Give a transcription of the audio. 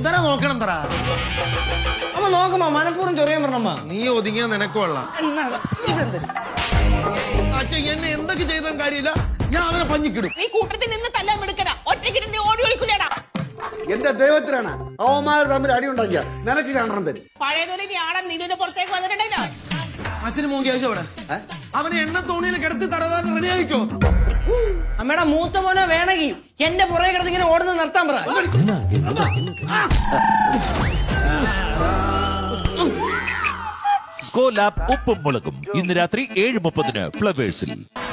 എന്താ നോക്കണം തറ അമ്മ നോക്കമ്മ മനഃപൂർവ്വം ചൊറിയാൻ പറഞ്ഞമ്മ നീ ഒതുങ്ങിയാ നിനക്ക് കൊള്ളാം അച്ഛൻ എന്നെ എന്തൊക്കെ ചെയ്തും കാര്യമില്ല ഞാൻ അവനെ പഞ്ഞിക്കിടും നീ കൂട്ടത്തിൽ നിന്ന് തല്ലാൻ എടുക്കണ ഒറ്റയ്ക്കിട്ട് നീ ഓടി ഒളിക്കൂലേടാ എന്റെ ദൈവത്തിനാണ് അവന്മാർ തമ്മിൽ അടി ഉണ്ടാക്കിയ നിനക്ക് രണ്ടെണ്ണം തരും പഴയതൊരു ഞാടൻ നിന്നെ പുറത്തേക്ക് വന്നിട്ടുണ്ടല്ലോ അച്ഛന് മോൻ കേശു അവിടെ അവനെ എണ്ണ തോണിയിൽ കിടത്തി തടവാൻ റെഡി ആയിക്കോ അമ്മയുടെ മൂത്ത മോനെ വേണമെങ്കിൽ എന്റെ പുറകെ കിടന്ന് ഇങ്ങനെ ഓടുന്നത് നിർത്താൻ പറ സ്കോലാബ് ഉപ്പും മുളകും ഇന്ന് രാത്രി ഏഴ് മുപ്പതിന് ഫ്ലവേഴ്സിൽ